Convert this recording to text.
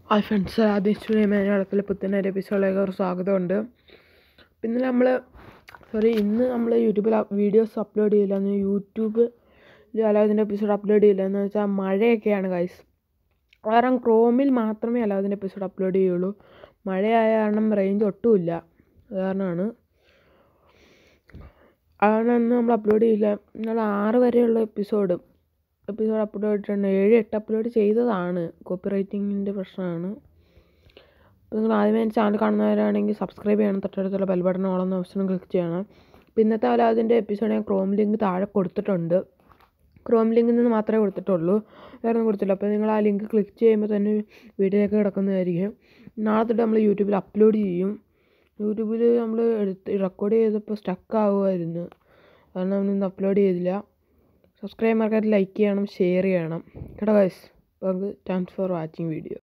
hi friends ആദ്യം മലയാളത്തിലെ പുത്തനൊരു എപ്പിസോഡിലേക്ക് ഒരു സ്വാഗതമുണ്ട് പിന്നെ നമ്മൾ സോറി ഇന്ന് നമ്മൾ യൂട്യൂബിൽ വീഡിയോസ് അപ്ലോഡ് ചെയ്യില്ല എന്ന് യൂട്യൂബ് അലാവുദ്ദീൻ്റെ എപ്പിസോഡ് അപ്ലോഡ് ചെയ്യില്ല എന്ന് വെച്ചാൽ മഴയൊക്കെയാണ് ഗൈസ് കാരണം ക്രോമിൽ മാത്രമേ അലാവുദ്ദീൻ്റെ എപ്പിസോഡ് അപ്ലോഡ് ചെയ്യുള്ളൂ മഴയായ കാരണം റേഞ്ച് ഒട്ടുമില്ല അത് കാരണമാണ് അതാണ് ഇന്ന് നമ്മൾ അപ്ലോഡ് ചെയ്യില്ല എന്നാൽ ആറ് വരെയുള്ള എപ്പിസോഡ് എപ്പിസോഡ് അപ്ലോഡ് ചെയ്തിട്ടുണ്ട് ഏഴ് എട്ട് അപ്ലോഡ് ചെയ്തതാണ് കോപ്പി റൈറ്റിങ്ങിൻ്റെ പ്രശ്നമാണ് അപ്പോൾ നിങ്ങൾ ആദ്യമേ എൻ്റെ ചാനൽ കാണുന്നവരാണെങ്കിൽ സബ്സ്ക്രൈബ് ചെയ്യണം തൊട്ടടുത്തുള്ള ബെൽ ബട്ടൺ ഓളെന്ന ഓപ്ഷൻ ക്ലിക്ക് ചെയ്യണം അപ്പോൾ ഇന്നത്തെ അലാദിൻ്റെ എപ്പിസോഡ് ഞാൻ ക്രോം ലിങ്ക് താഴെ കൊടുത്തിട്ടുണ്ട് ക്രോം ലിങ്കിൽ നിന്ന് മാത്രമേ കൊടുത്തിട്ടുള്ളൂ വേറെ ഒന്നും കൊടുത്തില്ല അപ്പോൾ നിങ്ങൾ ആ ലിങ്ക് ക്ലിക്ക് ചെയ്യുമ്പോൾ തന്നെ വീഡിയോയൊക്കെ കിടക്കുന്നതായിരിക്കും നാളെ തൊട്ട് നമ്മൾ യൂട്യൂബിൽ അപ്ലോഡ് ചെയ്യും യൂട്യൂബിൽ നമ്മൾ എടുത്ത് റെക്കോർഡ് ചെയ്തപ്പോൾ സ്റ്റക്ക് ആകുമായിരുന്നു കാരണം നമ്മളിന്ന് അപ്ലോഡ് ചെയ്തില്ല സബ്സ്ക്രൈബ് മറക്കാതെ ലൈക്ക് ചെയ്യണം ഷെയർ ചെയ്യണം കേട്ടോ ഗൈസ് അപ്പോൾ താങ്ക്സ് ഫോർ വാച്ചിങ് വീഡിയോ